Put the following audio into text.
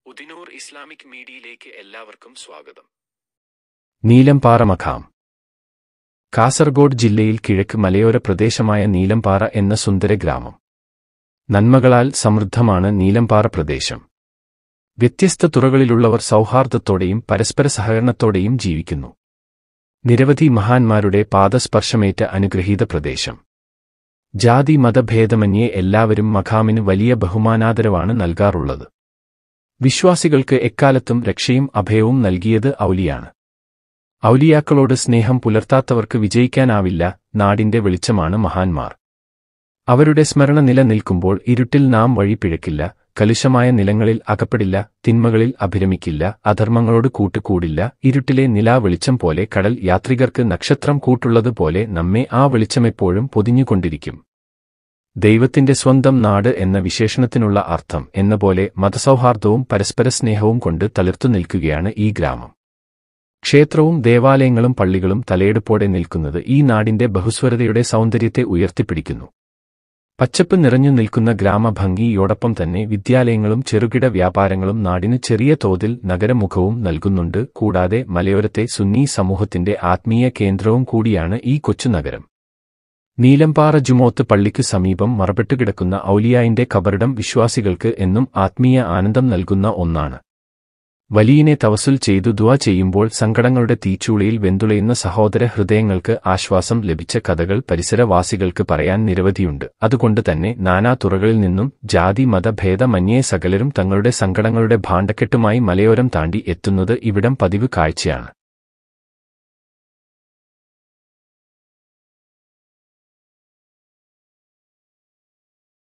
Udinur Islamic മീഡിയയിലേക്ക് എല്ലാവർക്കും സ്വാഗതം നീലംപാറ മഖാം കാസർഗോഡ് ജില്ലയിൽ കിഴക്ക് മലയോര പ്രദേശമായ നീലംപാറ എന്ന സുന്ദര ഗ്രാമം നന്മകളാൽ സമൃദ്ധമാണ് നീലംപാറ പ്രദേശം വ്യത്യസ്ത തുറകളിലുള്ളവർ സൗഹാർദ്ദത്തോടെയും പരസ്പര സഹകരണത്തോടെയും ജീവിക്കുന്നു നിരവധി മഹാന്മാരുടെ പാദസ്പർശമേറ്റ അനുഗ്രഹീത പ്രദേശം ജാതി മതഭേദമന്യേ എല്ലാവരും മഖാമിന് വലിയ ബഹുമാനാദരവാണ് നൽകാറുള്ളത് വിശ്വാസികൾക്ക് എക്കാലത്തും രക്ഷയും അഭയവും നൽകിയത് ഔലിയാണ് ഔലിയാക്കളോട് സ്നേഹം പുലർത്താത്തവർക്ക് വിജയിക്കാനാവില്ല നാടിന്റെ വെളിച്ചമാണ് മഹാന്മാർ അവരുടെ സ്മരണ നിലനിൽക്കുമ്പോൾ ഇരുട്ടിൽ നാം വഴി പിഴക്കില്ല കലുഷമായ നിലങ്ങളിൽ അകപ്പെടില്ല തിന്മകളിൽ അഭിരമിക്കില്ല അധർമ്മങ്ങളോട് കൂട്ടുകൂടില്ല ഇരുട്ടിലെ നിലാ വെളിച്ചം പോലെ കടൽ യാത്രികർക്ക് നക്ഷത്രം കൂട്ടുള്ളതുപോലെ നമ്മെ ആ വെളിച്ചമെപ്പോഴും പൊതിഞ്ഞുകൊണ്ടിരിക്കും ദൈവത്തിന്റെ സ്വന്തം നാട് എന്ന വിശേഷണത്തിനുള്ള അർത്ഥം എന്ന പോലെ മതസൗഹാർദ്ദവും പരസ്പര സ്നേഹവും കൊണ്ട് തളിർത്തു നിൽക്കുകയാണ് ഈ ഗ്രാമം ക്ഷേത്രവും ദേവാലയങ്ങളും പള്ളികളും തലയെടുപ്പോടെ നിൽക്കുന്നത് ഈ നാടിന്റെ ബഹുസ്വരതയുടെ സൗന്ദര്യത്തെ ഉയർത്തിപ്പിടിക്കുന്നു പച്ചപ്പ് നിറഞ്ഞു നിൽക്കുന്ന ഗ്രാമഭംഗിയോടൊപ്പം തന്നെ വിദ്യാലയങ്ങളും ചെറുകിട വ്യാപാരങ്ങളും നാടിന് ചെറിയ തോതിൽ നഗരമുഖവും നൽകുന്നുണ്ട് കൂടാതെ മലയോരത്തെ സുന്നി സമൂഹത്തിന്റെ ആത്മീയ കേന്ദ്രവും കൂടിയാണ് ഈ കൊച്ചുനഗരം നീലംപാറ ജുമോത്ത് പള്ളിക്കു സമീപം മറപ്പെട്ടുകിടക്കുന്ന ഔലിയായിന്റെ കബറിടം വിശ്വാസികൾക്ക് എന്നും ആത്മീയ ആനന്ദം നൽകുന്ന ഒന്നാണ് വലിയനെ തവസുൽ ചെയ്തു ദുവ ചെയ്യുമ്പോൾ സങ്കടങ്ങളുടെ തീച്ചൂളിയിൽ വെന്തുളയുന്ന സഹോദര ഹൃദയങ്ങൾക്ക് ആശ്വാസം ലഭിച്ച കഥകൾ പരിസരവാസികൾക്ക് പറയാൻ നിരവധിയുണ്ട് അതുകൊണ്ട് തന്നെ നാനാ തുറകളിൽ നിന്നും ജാതി മതഭേദമന്യേ സകലരും തങ്ങളുടെ സങ്കടങ്ങളുടെ ഭാണ്ഡക്കെട്ടുമായി മലയോരം താണ്ടി എത്തുന്നത് ഇവിടം പതിവ് കാഴ്ചയാണ്